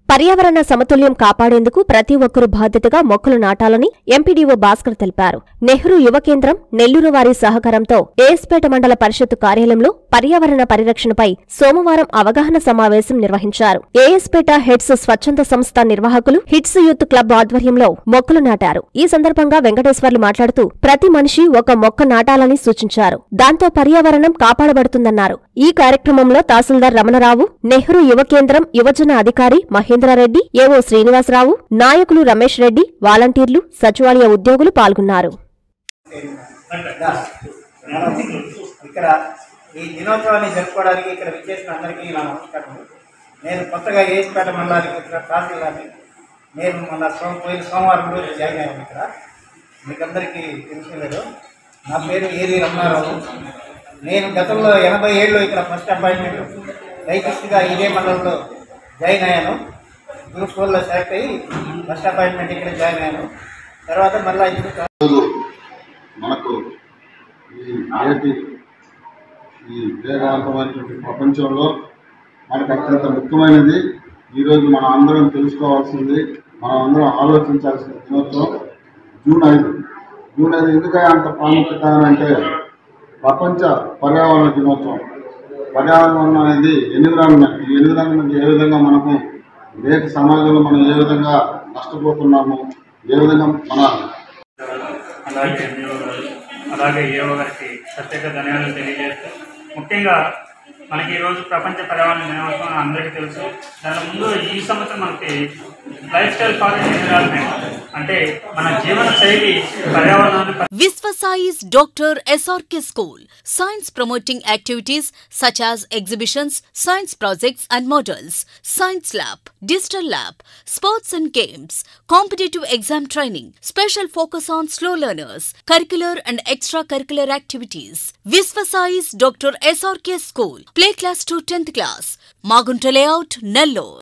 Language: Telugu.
పర్యావరణ సమతుల్యం కాపాడేందుకు ప్రతి ఒక్కరూ బాధ్యతగా మొక్కలు నాటాలని ఎంపీడీఓ భాస్కర్ తెలిపారు నెహ్రూ యువ కేంద్రం నెల్లూరు వారి సహకారంతో ఏఎస్పేట మండల పరిషత్తు కార్యాలయంలో పర్యావరణ పరిరక్షణపై సోమవారం అవగాహన సమావేశం నిర్వహించారు ఏఎస్పేట హెడ్స్ స్వచ్ఛంద సంస్థ నిర్వాహకులు హిట్స్ యూత్ క్లబ్ ఆధ్వర్యంలో మొక్కలు నాటారు ఈ సందర్భంగా వెంకటేశ్వర్లు మాట్లాడుతూ ప్రతి మనిషి ఒక మొక్క నాటాలని సూచించారు దాంతో పర్యావరణం కాపాడబడుతుందన్నారు ఈ కార్యక్రమంలో తహసీల్దార్ రమణరావు నెహ్రూ యువ కేంద్రం యువజన అధికారి మహేంద్రారెడ్డి ఏవో శ్రీనివాసరావు నాయకులు రమేష్ రెడ్డి వాలంటీర్లు సచివాలయ ఉద్యోగులు పాల్గొన్నారు ఇక్కడ ఈ దినోత్సవాన్ని జరుపుకోవడానికి ఇక్కడ విచ్చేసిన అందరికీ నా నమస్కారం నేను కొత్తగా ఏజ్పేట మండలానికి వచ్చిన తహసీల్దార్ని నేను మొన్న సోమ పోయిన సోమవారం రోజు జాయిన్ అయ్యాను ఇక్కడ మీకందరికీ తెలియలేదు నా పేరు ఏరి రమణారావు నేను గతంలో ఎనభై ఏళ్ళు ఇక్కడ ఫస్ట్ అపాయింట్మెంట్ దయచేసిగా ఇదే మండలంలో జాయిన్ అయ్యాను గ్రూప్ ఫోర్లో సెలెక్ట్ అయ్యి ఫస్ట్ అపాయింట్మెంట్ ఇక్కడ జాయిన్ అయ్యాను తర్వాత మళ్ళీ ఇప్పుడు ఈరోజు మనకు ఈ నేటి ఈ వేగవంతమైనటువంటి ప్రపంచంలో మనకు అత్యంత ముఖ్యమైనది ఈరోజు మనం అందరం తెలుసుకోవాల్సింది మనం అందరం ఆలోచించాల్సిన దినోత్సవం జూన్ ఐదు జూన్ ఐదు ఎందుకంటే అంత ప్రాముఖ్యత అని అంటే ప్రపంచ పర్యావరణ దినోత్సవం పర్యావరణం అనేది ఎన్విరాన్మెంట్ ఈ ఎన్విరాన్మెంట్ ఏ విధంగా మనకు నేటి సమాజంలో మనం ఏ విధంగా నష్టపోతున్నాము ఏ విధంగా మన అలాగే ఎంఈఓ గారు అలాగే ఏఓ గారికి ప్రత్యేక ధన్యవాదాలు తెలియజేస్తూ ముఖ్యంగా మనకి ఈరోజు ప్రపంచ పర్యావరణ దినోత్సవం అందరికీ తెలుసు దాని ముందు ఈ సంవత్సరం మనకి లైఫ్ స్టైల్ ఫార్ ఎన్విరాన్మెంట్ అంటే మన జీవన శైలి పర్యావరణాన్ని Visvasai's Dr. SRK School. Science promoting activities such as exhibitions, science projects and models, science lab, digital lab, sports and games, competitive exam training, special focus on slow learners, curricular and extracurricular activities. Visvasai's Dr. SRK School. Play class to 10th class. Magunta layout, Nellore.